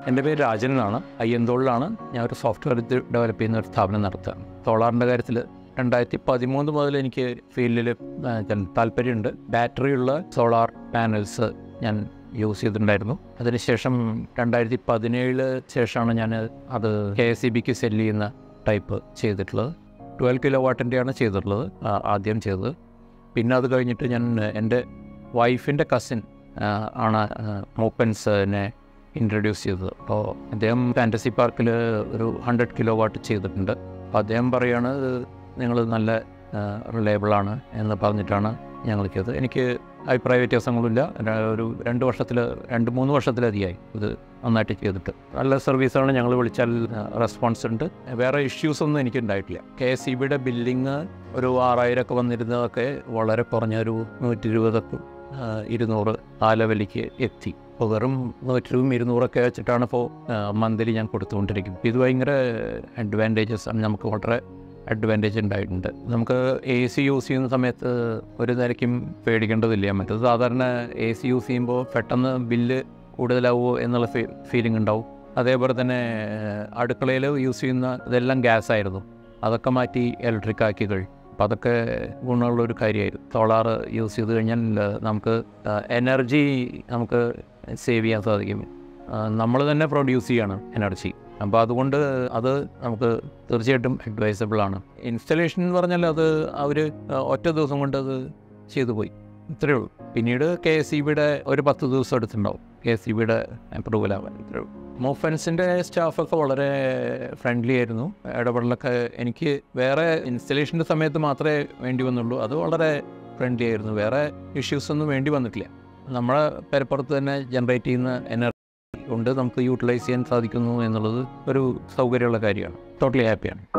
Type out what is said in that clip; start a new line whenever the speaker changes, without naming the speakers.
എൻ്റെ പേര് രാജൻ എന്നാണ് അയ്യന്തോളിലാണ് ഞാൻ ഒരു സോഫ്റ്റ്വെയർ ഡെവലപ്പ് ചെയ്യുന്ന ഒരു സ്ഥാപനം നടത്തുകയാണ് സോളാറിൻ്റെ കാര്യത്തിൽ രണ്ടായിരത്തി പതിമൂന്ന് മുതൽ എനിക്ക് ഫീൽഡിൽ താല്പര്യമുണ്ട് ബാറ്ററിയുള്ള സോളാർ പാനൽസ് ഞാൻ യൂസ് ചെയ്തിട്ടുണ്ടായിരുന്നു അതിനുശേഷം രണ്ടായിരത്തി പതിനേഴില് ശേഷമാണ് ഞാൻ അത് കെ എസ് ഇ ബിക്ക് സെല്ല് ചെയ്യുന്ന ടൈപ്പ് ചെയ്തിട്ടുള്ളത് ട്വൽവ് കിലോ വാട്ടിൻ്റെയാണ് ചെയ്തിട്ടുള്ളത് ആ, ആദ്യം ചെയ്തത് പിന്നെ അത് കഴിഞ്ഞിട്ട് ഞാൻ എൻ്റെ വൈഫിൻ്റെ കസിൻ ആണ് മൂപ്പൻസിനെ ഇൻട്രൊഡ്യൂസ് ചെയ്തത് അപ്പോൾ അദ്ദേഹം ഫാൻറ്റസി പാർക്കിൽ ഒരു ഹൺഡ്രഡ് കിലോ വാട്ട് ചെയ്തിട്ടുണ്ട് അപ്പോൾ അദ്ദേഹം പറയുകയാണ് നിങ്ങൾ നല്ല റിലയബിളാണ് എന്ന് പറഞ്ഞിട്ടാണ് ഞങ്ങൾ ചെയ്തത് എനിക്ക് അഭിപ്രായ വ്യത്യാസങ്ങളില്ല ര- ഒരു രണ്ട് വർഷത്തിൽ രണ്ട് മൂന്ന് വർഷത്തിലധികമായി ഇത് നന്നായിട്ട് ചെയ്തിട്ട് നല്ല സർവീസാണ് ഞങ്ങൾ വിളിച്ചാൽ റെസ്പോൺസ് ഉണ്ട് വേറെ ഇഷ്യൂസ് ഒന്നും എനിക്ക് ഉണ്ടായിട്ടില്ല കെ എസ് ഇ ബിയുടെ ബില്ലിങ് ഒരു ആറായിരമൊക്കെ വന്നിരുന്നതൊക്കെ വളരെ കുറഞ്ഞ ഒരു നൂറ്റി ഇരുപതൊക്കെ ഇരുന്നൂറ് ആ ലെവലിലേക്ക് എത്തി ഇപ്പോൾ വെറും നൂറ്റിരുപതും ഇരുന്നൂറൊക്കെ വെച്ചിട്ടാണ് ഇപ്പോൾ മന്ത്ലി ഞാൻ കൊടുത്തുകൊണ്ടിരിക്കുന്നത് ഇത് ഭയങ്കര അഡ്വാൻറ്റേജസ് ആണ് നമുക്ക് വളരെ അഡ്വാൻറ്റേജ് ഉണ്ടായിട്ടുണ്ട് നമുക്ക് എ സി യൂസ് ചെയ്യുന്ന സമയത്ത് ഒരു നിരക്കും പേടിക്കേണ്ടതില്ല മറ്റത് സാധാരണ എ സി യൂസ് ചെയ്യുമ്പോൾ പെട്ടെന്ന് ബില്ല് കൂടുതലാവുമോ എന്നുള്ള ഫീ ഫീലിംഗ് ഉണ്ടാവും അതേപോലെ തന്നെ അടുക്കളയിൽ യൂസ് ചെയ്യുന്ന ഇതെല്ലാം ഗ്യാസ് ആയിരുന്നു അതൊക്കെ മാറ്റി ഇലക്ട്രിക് ആക്കി കഴിയും അപ്പം അതൊക്കെ ഗുണമുള്ളൊരു കാര്യമായിരുന്നു സോളാർ യൂസ് ചെയ്ത് കഴിഞ്ഞാൽ ആ, നമുക്ക് എനർജി നമുക്ക് സേവ് ചെയ്യാൻ സാധിക്കും നമ്മൾ തന്നെ പ്രൊഡ്യൂസ് ചെയ്യണം എനർജി അപ്പോൾ അതുകൊണ്ട് അത് നമുക്ക് തീർച്ചയായിട്ടും അഡ്വൈസബിൾ ആണ് ഇൻസ്റ്റലേഷൻ എന്ന് പറഞ്ഞാൽ അത് അവർ ഒറ്റ ദിവസം കൊണ്ട് അത് ചെയ്തു പോയി ഇത്രയേ ഉള്ളൂ പിന്നീട് കെ എസ് ഇ ബിയുടെ ഒരു പത്ത് ദിവസം എടുത്തിട്ടുണ്ടാവും കെ എസ് ഇ ബിയുടെ അപ്രൂവൽ ആവാൻ ഇത്രയേ ഉള്ളൂ മൂഫൻസിൻ്റെ സ്റ്റാഫൊക്കെ വളരെ ഫ്രണ്ട്ലി ആയിരുന്നു ഇടപെടലൊക്കെ എനിക്ക് വേറെ ഇൻസ്റ്റലേഷൻ്റെ സമയത്ത് മാത്രമേ വേണ്ടി വന്നുള്ളൂ അത് വളരെ ഫ്രണ്ട്ലി ആയിരുന്നു വേറെ ഇഷ്യൂസ് ഒന്നും വേണ്ടി വന്നിട്ടില്ല നമ്മളെ പെരപ്പുറത്ത് തന്നെ ജനറേറ്റ് ചെയ്യുന്ന എനർജി കൊണ്ട് നമുക്ക് യൂട്ടിലൈസ് ചെയ്യാൻ സാധിക്കുന്നു എന്നുള്ളത് ഒരു സൗകര്യമുള്ള കാര്യമാണ് ടോട്ടലി ഹാപ്പിയാണ്